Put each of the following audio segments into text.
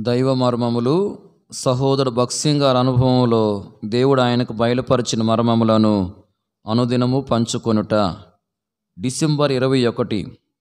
దైవ మర్మములు సహోదరు భక్సింగ్ గారి అనుభవంలో దేవుడు ఆయనకు బయలుపరిచిన మర్మములను అనుదినము పంచుకొనుట డిసెంబర్ ఇరవై ఒకటి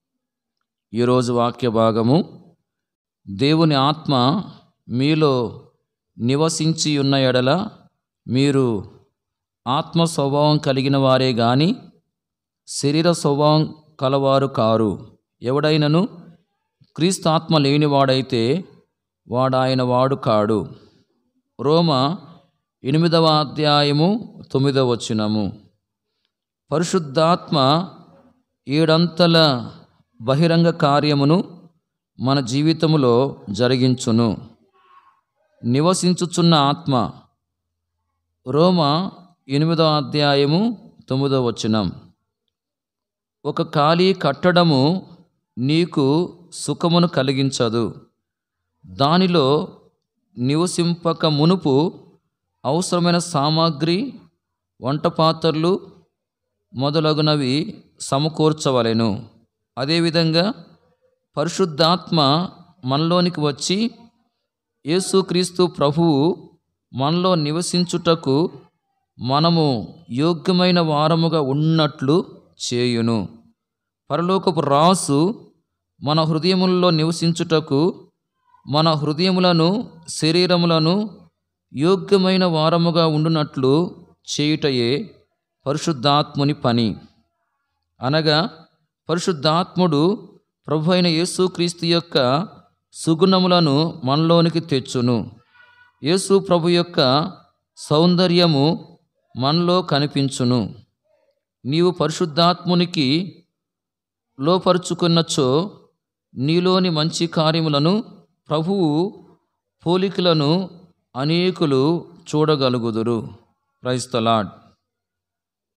ఈరోజు వాక్య భాగము దేవుని ఆత్మ మీలో నివసించి ఉన్న ఎడల మీరు ఆత్మ స్వభావం కలిగిన వారే గాని శరీర స్వభావం కలవారు కారు ఎవడైనను క్రీస్తు ఆత్మ లేనివాడైతే వాడాయన వాడు కాడు రోమ ఎనిమిదవ అధ్యాయము తొమ్మిదవ వచనము పరిశుద్ధాత్మ ఏడంతల బహిరంగ కార్యమును మన జీవితములో జరిగించును నివసించుచున్న ఆత్మ రోమ ఎనిమిదవ అధ్యాయము తొమ్మిదవ వచనం ఒక ఖాళీ కట్టడము నీకు సుఖమును కలిగించదు దానిలో నివసింపక మునుపు అవసరమైన సామాగ్రి వంట పాత్రలు మొదలగునవి సమకూర్చవలెను అదేవిధంగా పరిశుద్ధాత్మ మనలోనికి వచ్చి యేసుక్రీస్తు ప్రభువు మనలో నివసించుటకు మనము యోగ్యమైన వారముగా ఉన్నట్లు చేయును పరలోకపు రాసు మన హృదయములలో నివసించుటకు మన హృదయములను శరీరములను యోగ్యమైన వారముగా ఉండునట్లు చేయుటయే పరిశుద్ధాత్ముని పని అనగా పరిశుద్ధాత్ముడు ప్రభు అయిన యేసుక్రీస్తు యొక్క సుగుణములను మనలోనికి తెచ్చును యేసు ప్రభు యొక్క సౌందర్యము మనలో కనిపించును నీవు పరిశుద్ధాత్మునికి లోపరుచుకున్నచో నీలోని మంచి కార్యములను ప్రభువు పోలికలను అనేకులు చూడగలుగుదురు క్రైస్తలాడ్